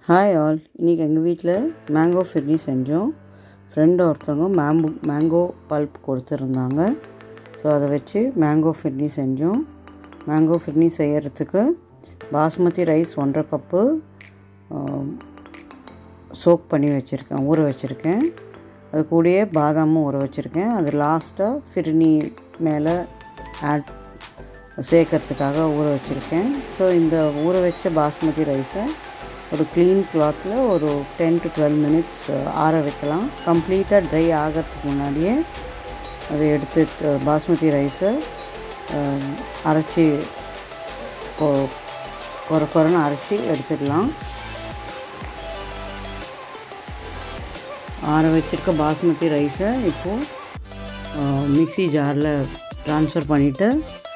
hi all இன்றைக்கி எங்கள் வீட்டில் மேங்கோ ஃபிர்னி செஞ்சோம் ஃப்ரெண்டு ஒருத்தவங்க மேம்பு மேங்கோ பல்ப் கொடுத்துருந்தாங்க ஸோ அதை வச்சு மேங்கோ ஃபிர்னி செஞ்சோம் மேங்கோ ஃபிர்னி செய்கிறதுக்கு பாஸ்மதி ரைஸ் ஒன்றரை கப்பு சோக் பண்ணி வச்சுருக்கேன் ஊற வச்சுருக்கேன் அது கூடயே பாதாமும் ஊற வச்சுருக்கேன் அது லாஸ்ட்டாக ஃபிர்னி மேலே ஆட் சேர்க்கறதுக்காக ஊற வச்சுருக்கேன் ஸோ இந்த ஊற வச்ச பாஸ்மதி ரைஸை ஒரு க்ளீன் கிளாத்தில் ஒரு டென் டு டுவெல் மினிட்ஸ் ஆற வைக்கலாம் கம்ப்ளீட்டாக ட்ரை ஆகிறதுக்கு முன்னாடியே அதை எடுத்து பாஸ்மதி ரைஸை அரைச்சி கொர கொரன்னு அரைச்சி எடுத்துடலாம் ஆற வச்சுருக்க பாஸ்மதி ரைஸை இப்போது மிக்சி ஜாரில் ட்ரான்ஸ்ஃபர் பண்ணிவிட்டு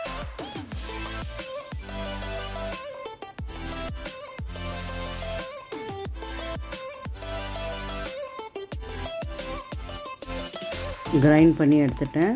கிரைண்ட் பண்ணி எடுத்துட்டேன்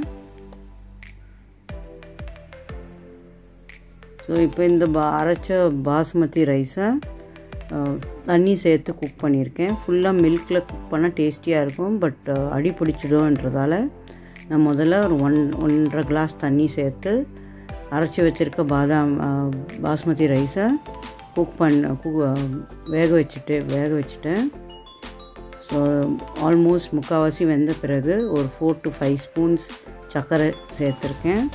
ஸோ இப்போ இந்த பா அரைச்ச பாஸ்மதி ரைஸை தண்ணி சேர்த்து குக் பண்ணியிருக்கேன் ஃபுல்லாக மில்கில் குக் பண்ணால் டேஸ்டியாக இருக்கும் பட் அடி பிடிச்சிடும்ன்றதால நான் முதல்ல ஒரு ஒன் ஒன்றரை கிளாஸ் தண்ணி சேர்த்து அரைச்சி வச்சுருக்க பாதாம் பாஸ்மதி ரைஸை குக் பண்ண குக் வேக வச்சுட்டு வேக வச்சுட்டேன் ஸோ ஆல்மோஸ்ட் முக்கால்வாசி வெந்த பிறகு ஒரு ஃபோர் டு ஃபைவ் ஸ்பூன்ஸ் சர்க்கரை சேர்த்துருக்கேன்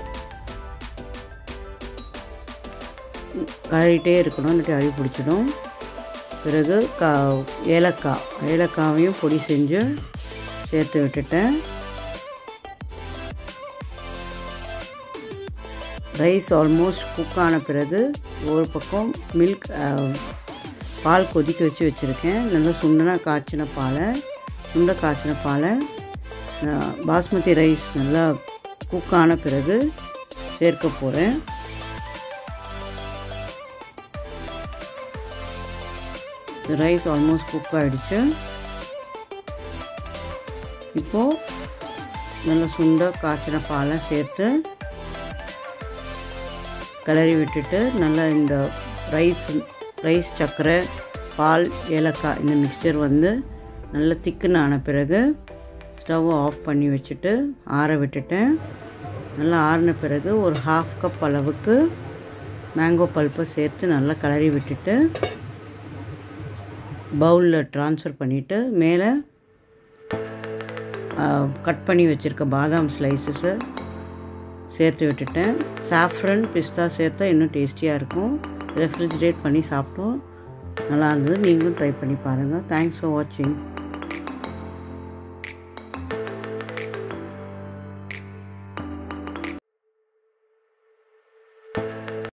கழுவிட்டே இருக்கணும் இல்லாட்டி அழி பிடிச்சிடும் பிறகு கா ஏலக்காய் ஏலக்காவையும் பொடி செஞ்சு சேர்த்து விட்டுட்டேன் ரைஸ் ஆல்மோஸ்ட் குக் ஆன பிறகு ஒரு பக்கம் மில்க் பால் கொதிக்க வச்சு வச்சுருக்கேன் நல்லா சுண்டனா காய்ச்சின பாலை சுண்ட காய்ச்சின பாலை பாஸ்மதி ரைஸ் நல்லா குக் ஆன பிறகு சேர்க்க போகிறேன் ரைஸ் ஆல்மோஸ்ட் குக் ஆகிடுச்சு இப்போது நல்லா சுண்ட காய்ச்சின பாலை சேர்த்து கிளறி விட்டுட்டு நல்லா இந்த ரைஸ் ரைஸ் சர்க்கரை பால் ஏலக்காய் இந்த மிக்சர் வந்து நல்லா திக்குன்னு ஆன பிறகு ஸ்டவ் ஆஃப் பண்ணி வச்சுட்டு ஆற விட்டுட்டேன் நல்லா ஆறின பிறகு ஒரு ஹாஃப் கப் அளவுக்கு மேங்கோ பல்ப்பை சேர்த்து நல்லா கிளறி விட்டுட்டு பவுலில் ட்ரான்ஸ்ஃபர் பண்ணிவிட்டு மேலே கட் பண்ணி வச்சுருக்க பாதாம் ஸ்லைசஸை சேர்த்து விட்டுட்டேன் சாஃப்ரன் பிஸ்தா சேர்த்தா இன்னும் டேஸ்டியாக இருக்கும் ரெஃப்ரிஜிரேட் பண்ணி சாப்பிட்டோம் நல்லா இருந்தது நீங்களும் ட்ரை பண்ணி பாருங்கள் தேங்க்ஸ் ஃபார் வாட்சிங்